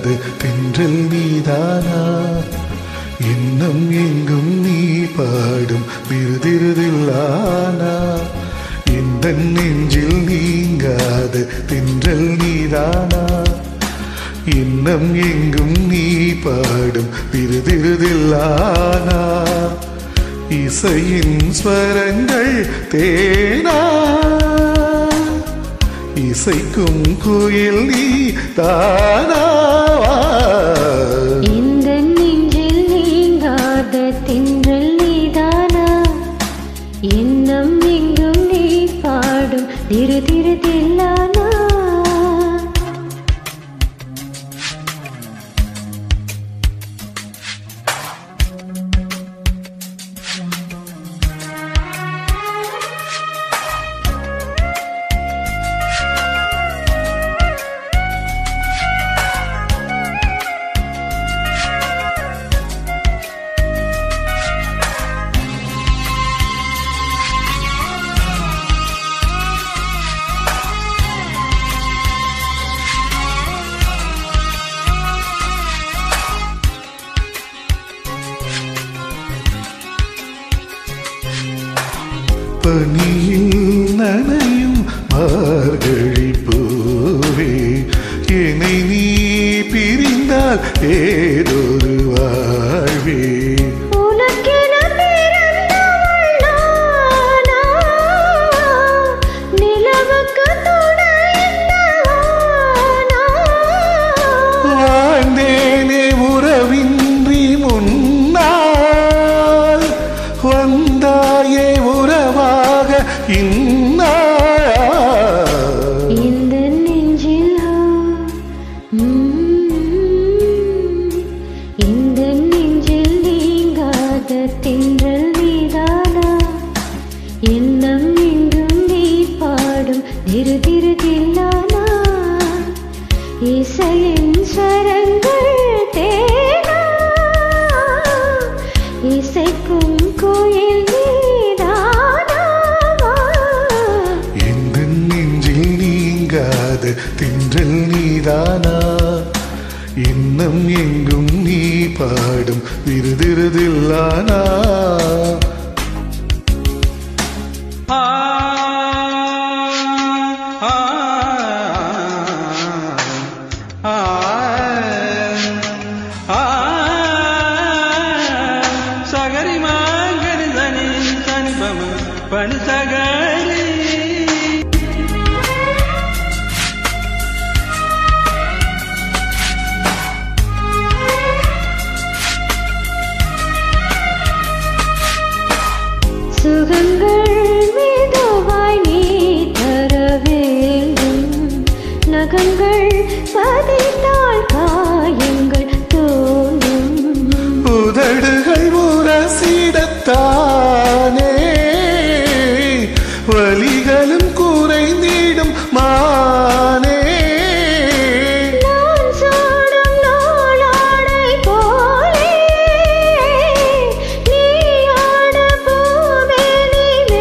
தென்றல் நீதானா இன்னும் எங்கும் நீ பாடும் விருதிருதில்லானா இந்த நெஞ்சில் நீங்காத தென்றல் நீதானா இன்னும் எங்கும் நீ பாடும் விருதிருதில்லானா இசையின் ஸ்வரங்கள் தேனா இசைக்கும் குயில் நீ தானாவா இந்த நெஞ்சில் நீங்காத தென்றல் நீதானா இன்னும் எங்கும் நீ பாடும் திரு திரு தில்லானா பனியில் நனையும் மார்கழி பூவே என்னை நீ பிரிந்தால் ஏதொரு வாழ்வே உனக்கென பிறந்தவள் நானா? நிலவுக்கு துணை இந்த வானா? வாழ்ந்தேனே உறவின்றி முன்னால் வந்தாயே உறவாக இந்நாள் இந்த நெஞ்சில் ம், இந்த நெஞ்சில் நீங்காத தென்றல் நீதானா எண்ணம் எங்கும் நீ பாடும் திரு திரு தில்லானா இசையின் ஸ்வரங்கள் தேனா இசைக்கும் கோயில் நீதானா எந்த நெஞ்சில் நீங்காத தின்றல் நீதானா இன்னும் எங்கும் நீ பாடும் விருதிருதில்லானா ஆ ஆ ஆ ஆ சகரி மாங்கரி தனி தனி பம பனி சகரி சுகங்கள் மெதுவாய் நீ தர வேண்டும் நகங்கள் பதித்தால் காயங்கள் தோன்றும் உதடுகள் உரசிடத்தானே வலிகளும் குறைந்திடும் மானே நான் சூடும் நூலாடை போலே நீ ஆட பூமேனி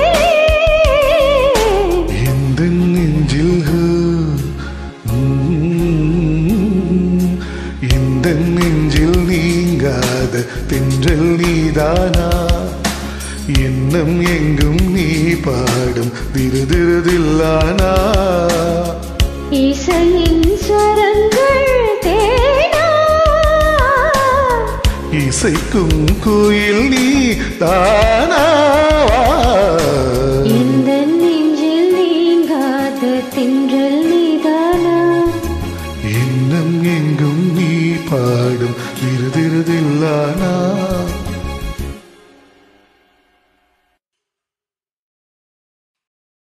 எந்த நெஞ்சில் உம், எந்த நெஞ்சில் நீங்காத தென்றல் நீதானா எண்ணம் எங்கும் நீ பாடும் விருதிருதில்லானா இசையின் ஸ்வரங்கள் தேனா இசைக்கும் குயில் நீ தானாவா இந்த நெஞ்சில் நீங்காத தின்றல் நீதானா எண்ணம் எங்கும் நீ பாடும் விருதிருதில்லானா